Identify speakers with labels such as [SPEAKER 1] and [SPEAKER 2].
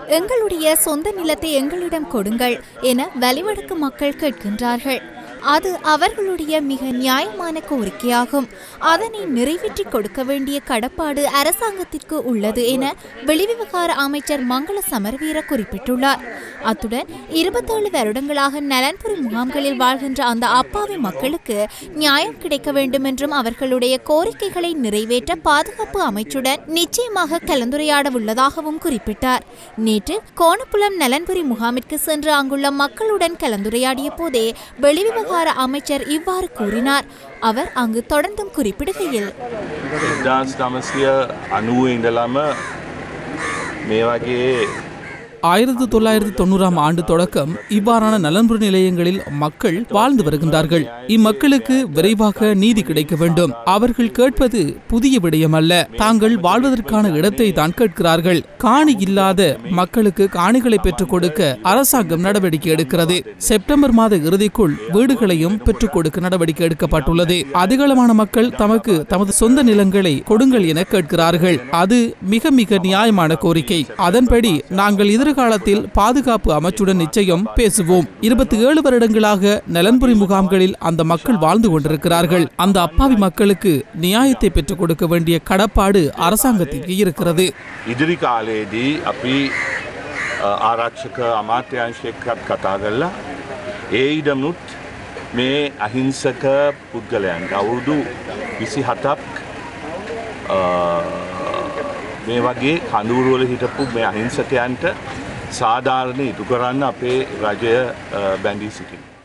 [SPEAKER 1] எங்களுடைய சொந்த நிலத்தை எங்களிடம் கொடுங்கள் என வலிவடக்கு மக்கள் கேட்கின்றார்கள் அது அவர்களுடைய மிக நியாயமான கோரிக்கையாகும் அதனை நிறைவேற்றி கொடுக்க வேண்டிய கடப்பாடு அரசாங்கத்திற்கு உள்ளது என வெளிவிவகார அமைச்சர் மங்கள சமரவீர குறிப்பிட்டுள்ளார் அத்துடன் இருபத்தேழு வருடங்களாக நலன்புரி முகாம்களில் வாழ்கின்ற அந்த அப்பாவி மக்களுக்கு நியாயம் கிடைக்க வேண்டும் என்றும் அவர்களுடைய கோரிக்கைகளை நிறைவேற்ற பாதுகாப்பு அமைச்சுடன் நிச்சயமாக கலந்துரையாட உள்ளதாகவும் குறிப்பிட்டார் நேற்று கோணப்புலம் நலன்புரி முகாமிற்கு சென்று அங்குள்ள மக்களுடன் கலந்துரையாடிய போதே வெளிவிவகார அமைச்சர் இவ்வாறு கூறினார் அவர் அங்கு தொடர்ந்தும் குறிப்பிடுகையில்
[SPEAKER 2] එක්දාස් නමසය අනුව ඉඳලම මේ වගේ
[SPEAKER 3] ஆயிரத்து தொள்ளாயிரத்து தொண்ணூறாம் ஆண்டு தொடக்கம் இவ்வாறான நலன்புரி நிலையங்களில் மக்கள் வாழ்ந்து வருகின்றார்கள் இம்மக்களுக்கு விரைவாக நீதி கிடைக்க வேண்டும் அவர்கள் கேட்பது புதிய விடயம் அல்ல தாங்கள் வாழ்வதற்கான இடத்தை தான் கேட்கிறார்கள் காணி இல்லாத மக்களுக்கு காணிகளை பெற்றுக் கொடுக்க அரசாங்கம் நடவடிக்கை எடுக்கிறது செப்டம்பர் மாத இறுதிக்குள் வீடுகளையும் பெற்றுக் கொடுக்க நடவடிக்கை எடுக்கப்பட்டுள்ளது அதிகளவான மக்கள் தமக்கு தமது சொந்த நிலங்களை கொடுங்கள் என கேட்கிறார்கள் அது மிக மிக நியாயமான கோரிக்கை அதன்படி நாங்கள் எதிர்காலத்தில் பாதுகாப்பு அமைச்சுடன் நிச்சயம் பேசுவோம் இருபத்தி ஏழு வருடங்களாக நலன்புரி முகாம்களில் அந்த மக்கள் வாழ்ந்து கொண்டிருக்கிறார்கள் அந்த அப்பாவி மக்களுக்கு நியாயத்தை பெற்றுக் கொடுக்க வேண்டிய கடப்பாடு அரசாங்கத்திற்கு இருக்கிறது
[SPEAKER 2] ඉදිරි කාලයේදී අපි අ, ආරක්ෂක අමාත්‍යංශයකත් කතා කරලා ඒ ඉඩමුත් මේ අහිංසක පුද්ගලයන්ට අවුරුදු විසි හතක් මේ වගේ කඳුරුවල හිටපු මේ අහිංසකයන්ට සාධාරණ ඉටු කරන්න අපේ රජය අ, බැඳී සිටින්.